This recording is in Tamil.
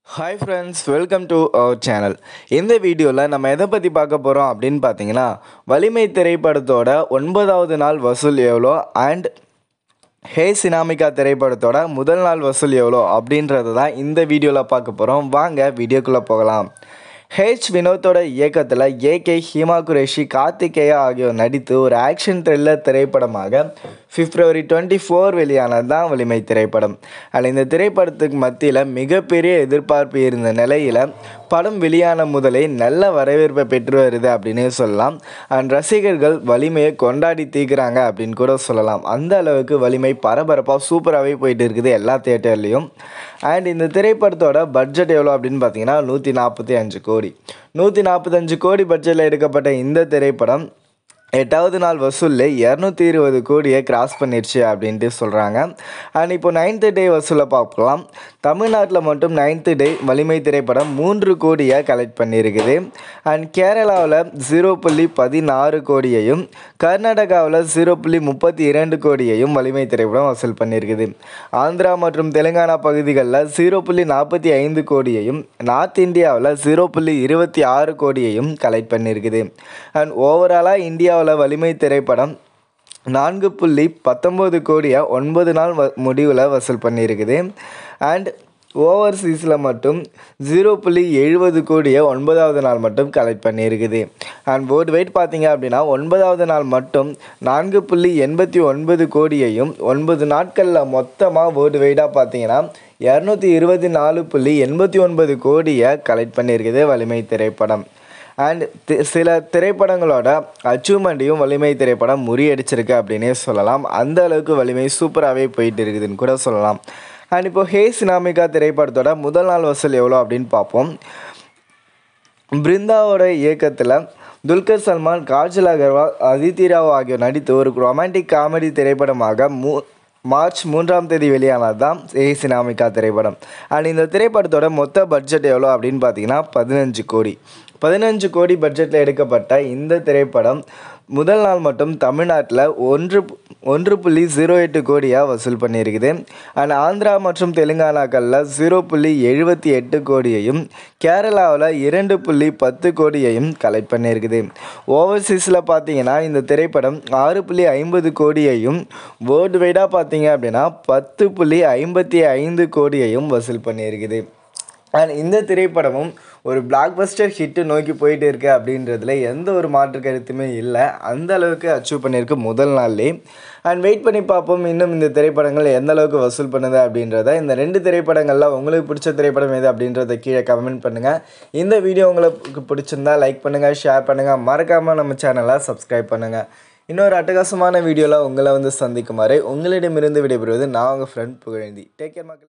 hi friends welcome to our channel இந்த வீடியோவில் நம்ம எதை பற்றி பார்க்க போகிறோம் அப்படின்னு பார்த்தீங்கன்னா வலிமை திரைப்படத்தோட ஒன்பதாவது நாள் வசூல் எவ்வளோ அண்ட் ஹே சினாமிகா திரைப்படத்தோட முதல் நாள் வசூல் எவ்வளோ அப்படின்றது தான் இந்த வீடியோவில் பார்க்க போகிறோம் வாங்க வீடியோக்குள்ளே போகலாம் ஹெச் வினோத்தோட இயக்கத்தில் ஏகே ஹிமா குரேஷி கார்த்திகேயா ஆகியோர் நடித்து ஒரு ஆக்ஷன் த்ரில்லர் திரைப்படமாக பிப்ரவரி டுவெண்ட்டி ஃபோர் வெளியானது தான் வலிமை திரைப்படம் அதில் இந்த திரைப்படத்துக்கு மத்தியில் மிகப்பெரிய எதிர்பார்ப்பு இருந்த நிலையில் படம் வெளியான முதலே நல்ல வரவேற்பை பெற்று வருது அப்படின்னே சொல்லலாம் அண்ட் ரசிகர்கள் வலிமையை கொண்டாடி தீர்க்குறாங்க அப்படின்னு கூட சொல்லலாம் அந்த அளவுக்கு வலிமை பரபரப்பாக சூப்பராகவே போயிட்டு இருக்குது எல்லா தேட்டர்லேயும் அண்ட் இந்த திரைப்படத்தோட பட்ஜெட் எவ்வளோ அப்படின்னு பார்த்தீங்கன்னா நூற்றி நாற்பத்தி அஞ்சு கோடி நூற்றி நாற்பத்தஞ்சு கோடி பட்ஜெட்டில் எடுக்கப்பட்ட இந்த திரைப்படம் எட்டாவது நாள் வசூலில் இரநூத்தி இருபது கோடியை கிராஸ் பண்ணிருச்சு அப்படின்ட்டு சொல்கிறாங்க அண்ட் இப்போ நைன்த்து டே வசூலை பார்க்கலாம் தமிழ்நாட்டில் மட்டும் நைன்த்து டே வலிமை திரைப்படம் மூன்று கோடியை கலெக்ட் பண்ணியிருக்குது அண்ட் கேரளாவில் ஜீரோ புள்ளி பதினாறு கோடியையும் கர்நாடகாவில் ஜீரோ புள்ளி முப்பத்தி இரண்டு கோடியையும் வலிமை திரைப்படம் வசூல் பண்ணியிருக்குது ஆந்திரா மற்றும் தெலுங்கானா பகுதிகளில் ஜீரோ புள்ளி நாற்பத்தி ஐந்து கோடியையும் நார்த் இந்தியாவில் ஜீரோ புள்ளி இருபத்தி ஆறு கோடியையும் கலெக்ட் பண்ணியிருக்குது அண்ட் ஓவராலாக இந்தியாவில் வலிமை திரைப்படம் நான்கு புள்ளி பத்தொம்போது கோடியை ஒன்பது நாள் வ முடிவில் வசூல் பண்ணியிருக்குது அண்ட் ஓவர்சீஸில் மட்டும் ஜீரோ புள்ளி எழுபது கோடியை ஒன்பதாவது நாள் மட்டும் கலெக்ட் பண்ணியிருக்குது அண்ட் வேர்ல்டு வெயிட் பார்த்தீங்க அப்படின்னா ஒன்பதாவது நாள் மட்டும் நான்கு புள்ளி எண்பத்தி ஒன்பது கோடியையும் ஒன்பது நாட்களில் மொத்தமாக வேர்ல்டு வெயிட்டாக பார்த்தீங்கன்னா இரநூத்தி இருபத்தி நாலு புள்ளி எண்பத்தி ஒன்பது கோடியை கலெக்ட் பண்ணியிருக்குது வலிமை திரைப்படம் அண்ட் சில திரைப்படங்களோட அச்சீவ்மெண்ட்டையும் வலிமை திரைப்படம் முறியடிச்சிருக்கு அப்படின்னே சொல்லலாம் அந்த அளவுக்கு வலிமை சூப்பராகவே போயிட்டு இருக்குதுன்னு கூட சொல்லலாம் அண்ட் இப்போ ஹே சினாமிகா திரைப்படத்தோட முதல் நாள் வசூல் எவ்வளோ அப்படின்னு பார்ப்போம் பிருந்தாவோட இயக்கத்தில் துல்கர் சல்மான் காஜல் அகர்வால் அதித்தி ராவ் ஆகியோர் நடித்து ஒரு ரொமான்டிக் காமெடி திரைப்படமாக மூ மார்ச் மூன்றாம் தேதி வெளியானது தான் ஏ சினாமிகா திரைப்படம் அண்ட் இந்த திரைப்படத்தோட மொத்த பட்ஜெட் எவ்வளோ அப்படின்னு பார்த்தீங்கன்னா பதினஞ்சு கோடி பதினஞ்சு கோடி பட்ஜெட்டில் எடுக்கப்பட்ட இந்த திரைப்படம் முதல் நாள் மட்டும் தமிழ்நாட்டில் ஒன்று ஒன்று புள்ளி ஜீரோ எட்டு கோடியாக வசூல் பண்ணியிருக்குது அண்ட் ஆந்திரா மற்றும் தெலுங்கானாக்களில் ஜீரோ புள்ளி எழுபத்தி எட்டு கோடியையும் கேரளாவில் இரண்டு புள்ளி பத்து கோடியையும் கலெக்ட் பண்ணியிருக்குது ஓவர்சீஸில் பார்த்தீங்கன்னா இந்த திரைப்படம் ஆறு புள்ளி ஐம்பது கோடியையும் வேர்ல்டு வைடாக பார்த்தீங்க அப்படின்னா பத்து புள்ளி ஐம்பத்தி ஐந்து கோடியையும் வசூல் பண்ணியிருக்குது அண்ட் இந்த திரைப்படமும் ஒரு பிளாக் பஸ்டர் ஹிட்டு நோக்கி போயிட்டு இருக்கு அப்படின்றதுல எந்த ஒரு மாற்று கருத்துமே இல்லை அந்த அளவுக்கு அச்சீவ் பண்ணியிருக்கு முதல் நாள்லே அண்ட் வெயிட் பண்ணி பார்ப்போம் இன்னும் இந்த திரைப்படங்கள் எந்த அளவுக்கு வசூல் பண்ணுது அப்படின்றத இந்த ரெண்டு திரைப்படங்களில் உங்களுக்கு பிடிச்ச திரைப்படம் எது அப்படின்றத கீழே கமெண்ட் பண்ணுங்கள் இந்த வீடியோ உங்களுக்கு பிடிச்சிருந்தா லைக் பண்ணுங்கள் ஷேர் பண்ணுங்கள் மறக்காமல் நம்ம சேனலை சப்ஸ்கிரைப் பண்ணுங்கள் இன்னொரு அட்டகாசமான வீடியோவில் உங்களை வந்து சந்திக்குமாறு உங்களிடமிருந்து விடைபெறுவது நான் உங்கள் ஃப்ரெண்ட் புகழேந்தி டேக் கேர் மக்கள்